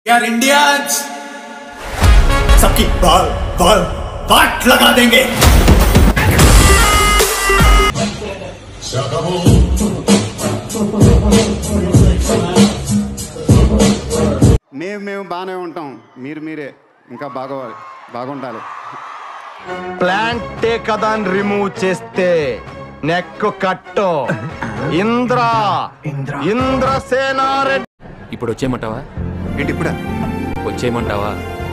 यार इंडियंस सबकी बाल बाल वाट लगा देंगे మేము మేము బాగానే ఉంటాం మీరు మీరే ఇంకా బాగోవాలి బాగుండాలి ప్లాంటే కదా రిమూవ్ చేస్తే నెక్ కట్టు ఇంద్ర ఇంద్రసేనారెడ్డి ఇప్పుడు వచ్చేయమంటావా ఏంటి ఇప్పుడా వచ్చేయమంటావా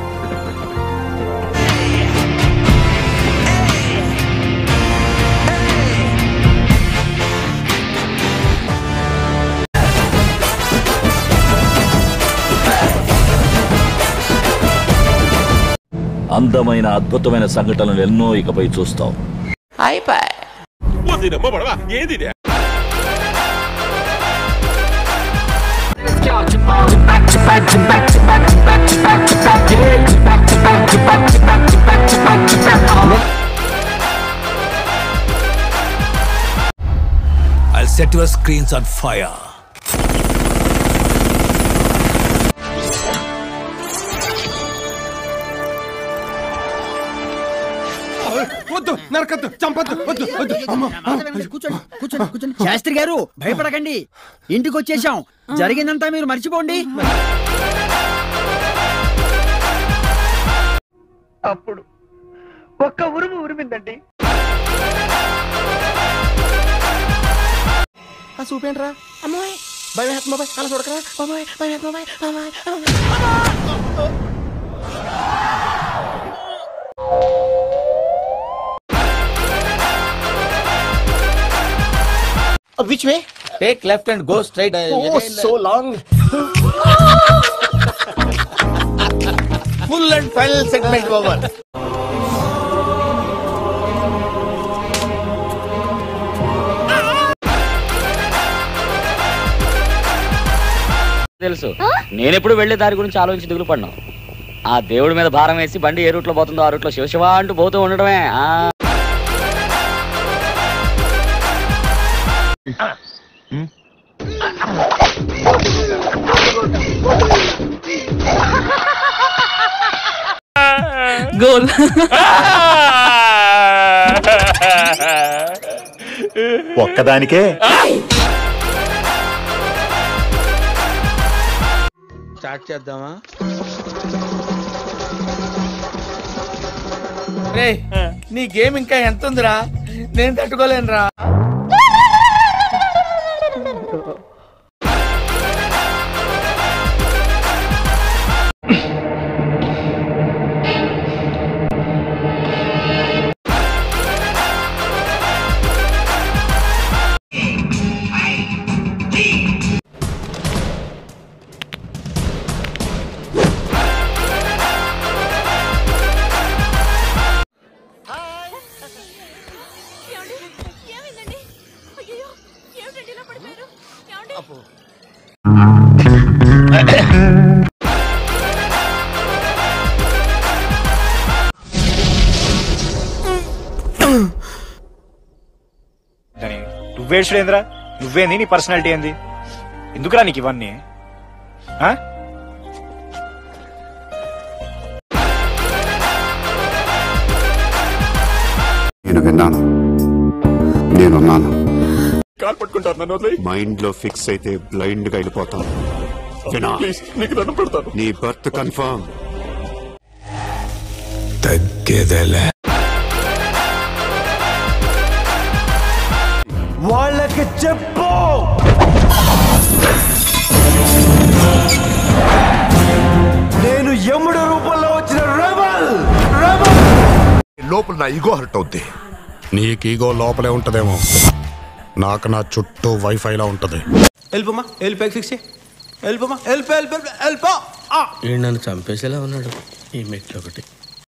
అందమైన అద్భుతమైన సంఘటనలు ఎన్నో ఇకపై చూస్తావు I'll set your screens on fire. వద్దు నరకద్దు చంపద్దు వద్దు వద్దు అమ్మ కూర్చోండి కూర్చోండి కూర్చోండి శాస్త్రి గారు భయపడకండి ఇంటికి వచ్చేసాం జరిగిందంతా మీరు మర్చిపోండి అప్పుడు ఒక్క ఉరుము ఉరిమిందండి ఆ చూపేంట్రా అమ్మాయి భయం వేస్తుంది బాబాయ్ అలా చూడకరా బాబాయ్ భయం వేస్తుంది బాబాయ్ బాబాయ్ which way take left and go straight so long full and final segment over తెలుసు నేనెప్పుడు వెళ్లే దారి గురించి ఆలోచించి దిగులు పడినాం ఆ దేవుడి మీద భారం వేసి బండి ఏ రూట్ లో పోతుందో ఆ రూట్ లో శివశివ అంటూ పోతూ ఉండడమే ఆ గోల్ ఒక్కదానికే స్టార్ట్ చేద్దామా రే నీ గేమ్ ఇంకా ఎంత ఉందిరా నేను తట్టుకోలేనురా నువ్వేడ్చుడేంద్రా నువ్వేంది నీ పర్సనాలిటీ ఏంది ఎందుకురా నీకు ఇవన్నీ ఆ? నేను విన్నాను నేనున్నాను మైండ్ లో ఫిక్స్ అయితే బ్లైండ్ గా వెళ్ళిపోతాను వినా నీ బర్త్ కన్ఫర్మ్ తగ్గేదేలే వాళ్ళకి చెప్పు నేను యముడు రూపంలో వచ్చిన రెబల్ రెబల్ లోపల నా ఈగో హర్ట్ అవుద్ది నీకు ఈగో లోపలే ఉంటదేమో నాకు నా చుట్టూ వైఫైలా ఉంటది వెళ్ళిపోమా వెళ్ళిపోయి ఫిక్స్ వెళ్ళిపోమా వెళ్ళిపో వెళ్ళిపో వెళ్ళిపో నన్ను చంపేసేలా ఉన్నాడు ఈ మెట్లు ఒకటి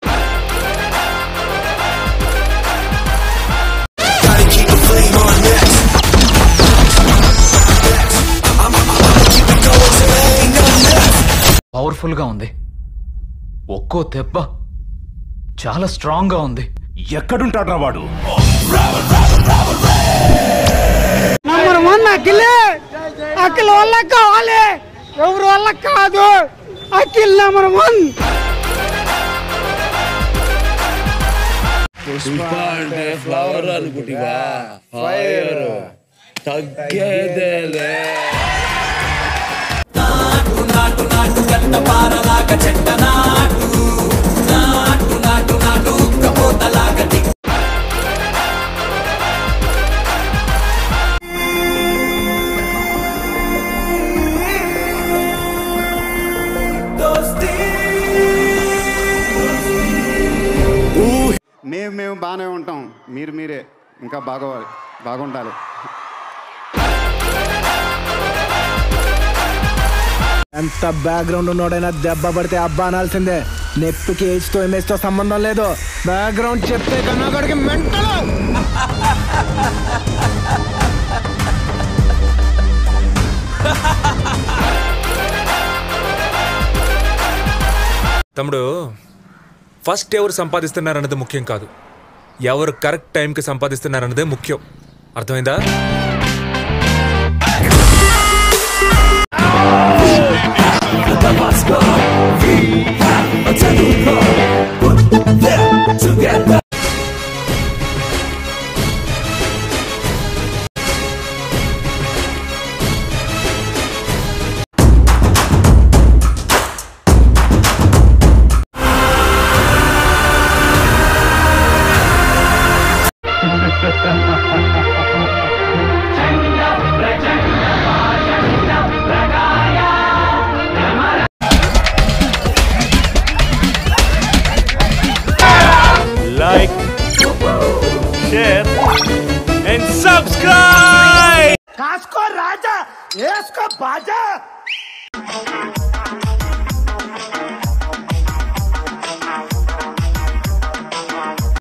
పవర్ఫుల్ గా ఉంది ఒక్కో దెబ్బ చాలా స్ట్రాంగ్ గా ఉంది ఎక్కడుంటాడ్రా వాడు అఖిల వల్ల కావాలి ఎవరి వల్ల కాదు అఖిల్ నెంబర్ వన్ ఫ్లవర్ అనుకుంటివా ఫైర్ తగ్గేదేలే మేము మేము బాగానే ఉంటాం మీరు మీరే ఇంకా బాగోవాలి బాగుండాలి ఎంత బ్యాక్గ్రౌండ్ ఉన్నోడైనా దెబ్బ పడితే అబ్బా అనాల్సిందే నెప్పికి ఏజ్ తో ఇమేజ్ తో సంబంధం లేదు బ్యాక్గ్రౌండ్ చెప్తే కన్నా అక్కడికి మెంటలు తమ్ముడు ఫస్ట్ ఎవరు సంపాదిస్తున్నారన్నది ముఖ్యం కాదు ఎవరు కరెక్ట్ టైంకి సంపాదిస్తున్నారన్నదే ముఖ్యం అర్థమైందా Like, share, and subscribe! కాసుకో రాజా వేసుకో బాజా